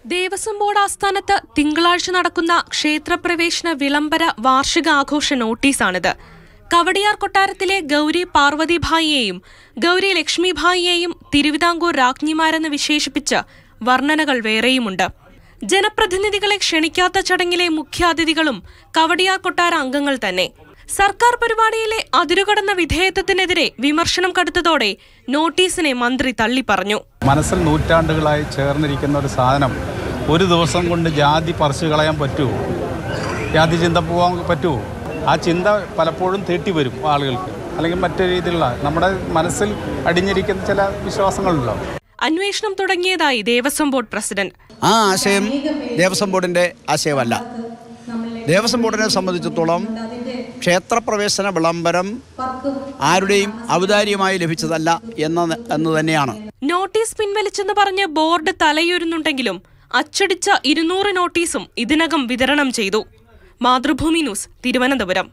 Devaswom board ആസ്ഥാനത്ത് തിങ്കളാഴ്ച നടക്കുന്ന ക്ഷേത്രപ്രവേശന വിളംബര വാർഷികാഘോഷ നോട്ടീസാണിത് കവടിയാർ കൊട്ടാരത്തിലെ ഗൗരി പാർവതിഭായിയെയും ഗൗരി ലക്ഷ്മിഭായിയെയും തിരുവിതാംകൂർ രാജ്ഞിമാരെന്ന് വിശേഷിപ്പിച്ച് വർണ്ണനകൾ വേറെയുമുണ്ട് ജനപ്രതിനിധികളെ ക്ഷണിക്കാത്ത ചടങ്ങിലെ മുഖ്യാതിഥികളും കവടിയാർ കൊട്ടാര അംഗങ്ങൾ തന്നെ സർക്കാർ പരിപാടിയിലെ അതിരുകടന്ന വിധേയത്വത്തിനെതിരെ വിമർശനം കടുത്തതോടെ നോട്ടീസിനെ മന്ത്രി തള്ളിപ്പറഞ്ഞു മനസ്സിൽ നൂറ്റാണ്ടുകളായി ചേർന്നിരിക്കുന്ന ഒരു സാധനം ഒരു ദിവസം കൊണ്ട് ജാതി പറിച്ചു കളയാൻ പറ്റുമോ ജാതി ചിന്ത പോകാൻ പറ്റുമോ ആ ചിന്ത പലപ്പോഴും തേട്ടി വരും ആളുകൾക്ക് അല്ലെങ്കിൽ മറ്റു രീതിയിലുള്ള നമ്മുടെ മനസ്സിൽ അടിഞ്ഞിരിക്കുന്ന ചില വിശ്വാസങ്ങളുണ്ടല്ലോ അന്വേഷണം തുടങ്ങിയതായി ദേവസ്വം ബോർഡ് പ്രസിഡന്റ് ആ ആശയം ദേവസ്വം ബോർഡിൻ്റെ ആശയമല്ല ദേവസ്വം ബോർഡിനെ സംബന്ധിച്ചിടത്തോളം ക്ഷേത്രപ്രവേശന വിളംബരം ആരുടെയും ഔദാര്യമായി ലഭിച്ചതല്ല എന്ന എന്ന് തന്നെയാണ് നോട്ടീസ് പിൻവലിച്ചെന്ന് പറഞ്ഞ് ബോർഡ് തലയുരുന്നുണ്ടെങ്കിലും അച്ചടിച്ച ഇരുന്നൂറ് നോട്ടീസും ഇതിനകം വിതരണം ചെയ്തു മാതൃഭൂമി ന്യൂസ് തിരുവനന്തപുരം